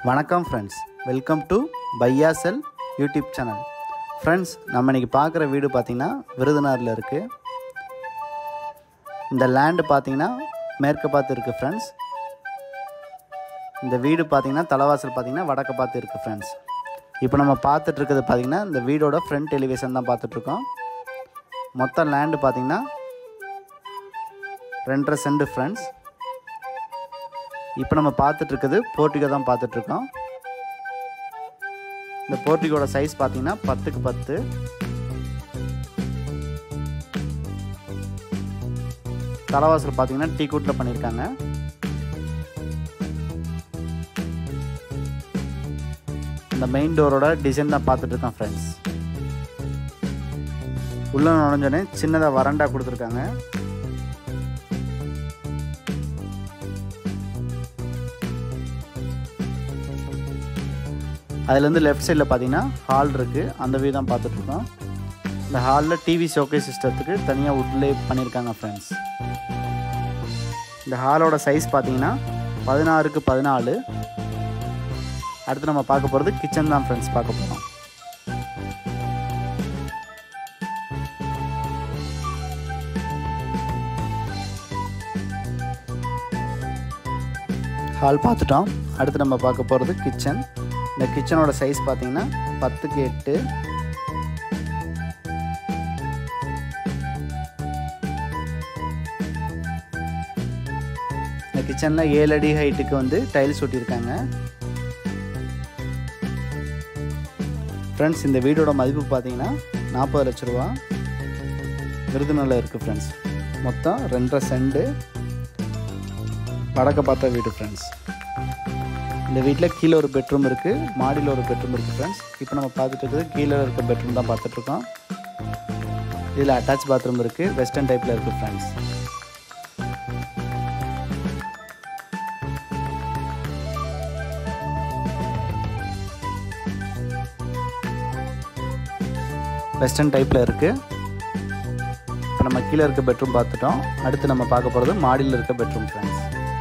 வணக்கம் friends welcome to Baiya cell YouTube channel friends நம்ம இன்றைக்கி பார்க்குற வீடு பார்த்திங்கன்னா விருதுநகரில் இருக்குது இந்த லேண்டு பார்த்திங்கன்னா மேற்க பார்த்து இருக்குது ஃப்ரெண்ட்ஸ் இந்த வீடு பார்த்திங்கன்னா தலைவாசல் பார்த்திங்கன்னா வடக்க பார்த்து இருக்குது ஃப்ரெண்ட்ஸ் இப்போ நம்ம பார்த்துட்டு இருக்கிறது பார்த்திங்கன்னா இந்த வீடோட ஃப்ரண்ட் எலிவேஷன் தான் பார்த்துட்ருக்கோம் மொத்த லேண்டு பார்த்திங்கன்னா ரெண்டரை சென்ட் ஃப்ரெண்ட்ஸ் இப்போ நம்ம பார்த்துட்டு இருக்குது போர்ட்டிகோ தான் பார்த்துட்ருக்கோம் இந்த போர்ட்டிகோட சைஸ் பார்த்தீங்கன்னா பத்துக்கு பத்து தலைவாசல் பார்த்தீங்கன்னா டீ கூட்டில் பண்ணியிருக்காங்க இந்த மெயின் டோரோட டிசைன் தான் பார்த்துட்டு இருக்கோம் ஃப்ரெண்ட்ஸ் உள்ள நுழைஞ்சோடனே சின்னதாக வறண்டா கொடுத்துருக்காங்க அதுலேருந்து லெஃப்ட் சைடில் பார்த்தீங்கன்னா ஹால் இருக்குது அந்த வியூ தான் பார்த்துட்ருக்கோம் இந்த ஹாலில் டிவி ஷோகே சிஸ்டத்துக்கு தனியாக உட்லே பண்ணியிருக்காங்க ஃப்ரெண்ட்ஸ் இந்த ஹாலோட சைஸ் பார்த்தீங்கன்னா பதினாறுக்கு பதினாலு அடுத்து நம்ம பார்க்க போகிறது கிச்சன் தான் ஃப்ரெண்ட்ஸ் பார்க்க போகிறோம் ஹால் பார்த்துட்டோம் அடுத்து நம்ம பார்க்க போகிறது கிச்சன் இந்த கிச்சனோட சைஸ் பார்த்தீங்கன்னா பத்துக்கு எட்டு இந்த கிச்சனில் ஏழு அடி ஹைட்டுக்கு வந்து டைல்ஸ் ஒட்டியிருக்காங்க ஃப்ரெண்ட்ஸ் இந்த வீடோட மதிப்பு பார்த்தீங்கன்னா நாற்பது லட்ச ரூபா விருதுநகரில் இருக்குது ஃப்ரெண்ட்ஸ் மொத்தம் ரெண்டரை செண்டு வடக்க பார்த்த வீடு ஃப்ரெண்ட்ஸ் இந்த வீட்டில் கீழே ஒரு பெட்ரூம் இருக்குது மாடியில் ஒரு பெட்ரூம் இருக்குது ஃப்ரெண்ட்ஸ் இப்போ நம்ம பார்த்துட்டு இருக்கிறது கீழே இருக்க பெட்ரூம் தான் பார்த்துட்ருக்கோம் இதில் அட்டாச் பாத்ரூம் இருக்குது வெஸ்டர்ன் டைப்பில் இருக்குது ஃப்ரெண்ட்ஸ் வெஸ்டர்ன் டைப்பில் இருக்குது இப்போ நம்ம கீழே இருக்க பெட்ரூம் பார்த்துட்டோம் அடுத்து நம்ம பார்க்க போகிறது மாடியில் இருக்க பெட்ரூம் ஃப்ரெண்ட்ஸ்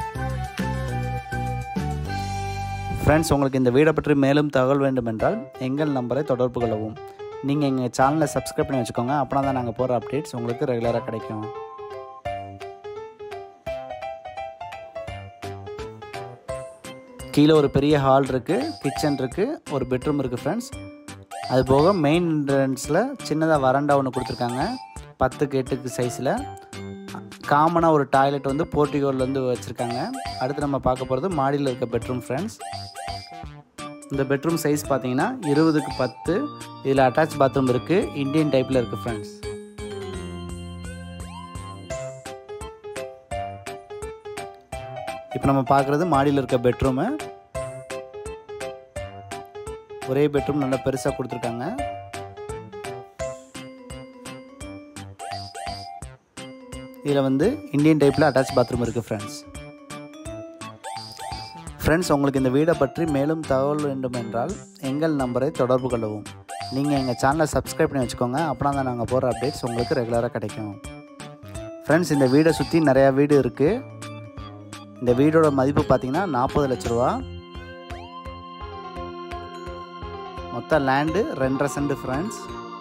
ஃப்ரெண்ட்ஸ் உங்களுக்கு இந்த வீடை பற்றி மேலும் தகவல் வேண்டும் என்றால் எங்கள் நம்பரை தொடர்பு கொள்ளவும் நீங்கள் எங்கள் சேனலை சப்ஸ்கிரைப் பண்ணி வச்சுக்கோங்க அப்படின்னா தான் நாங்கள் போகிற அப்டேட்ஸ் உங்களுக்கு ரெகுலராக கிடைக்கும் கீழே ஒரு பெரிய ஹால் இருக்குது கிச்சன் இருக்குது ஒரு பெட்ரூம் இருக்குது ஃப்ரெண்ட்ஸ் அது போக மெயின் என்ட்ரன்ஸில் சின்னதாக வறண்டா ஒன்று கொடுத்துருக்காங்க பத்துக்கு எட்டுக்கு சைஸில் காமனாக ஒரு டாய்லெட் வந்து போர்ட்டிகோலேருந்து வச்சுருக்காங்க அடுத்து நம்ம பார்க்க போகிறது மாடியில் இருக்க பெட்ரூம் ஃப்ரெண்ட்ஸ் இந்த பெட்ரூம் சைஸ் பார்த்தீங்கன்னா இருபதுக்கு பத்து இதில் அட்டாச் பாத்ரூம் இருக்குது இந்தியன் டைப்பில் இருக்குது ஃப்ரெண்ட்ஸ் இப்போ நம்ம பார்க்குறது மாடியில் இருக்க பெட்ரூமு ஒரே பெட்ரூம் நல்லா பெருசாக கொடுத்துருக்காங்க இதில் வந்து இந்தியன் டைப்பில் அட்டாச் பாத்ரூம் இருக்குது ஃப்ரெண்ட்ஸ் ஃப்ரெண்ட்ஸ் உங்களுக்கு இந்த வீடை பற்றி மேலும் தகவல் வேண்டும் என்றால் எங்கள் நம்பரை தொடர்பு கொள்ளவும் நீங்கள் எங்கள் சேனலை சப்ஸ்கிரைப் பண்ணி வச்சுக்கோங்க அப்படின்னா தான் நாங்கள் போகிற அப்டேட்ஸ் உங்களுக்கு ரெகுலராக கிடைக்கும் ஃப்ரெண்ட்ஸ் இந்த வீடை சுற்றி நிறையா வீடு இருக்குது இந்த வீடோட மதிப்பு பார்த்தீங்கன்னா நாற்பது லட்ச ரூபா மொத்த லேண்டு ரெண்டரை சென்ட் ஃப்ரெண்ட்ஸ்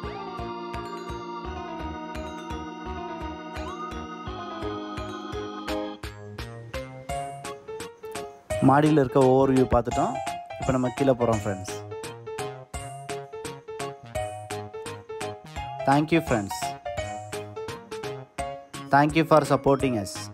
மாடியில் இருக்க ஓவர் வியூ பார்த்துட்டோம் இப்போ நம்ம கீழே போகிறோம் friends thank you friends thank you for supporting S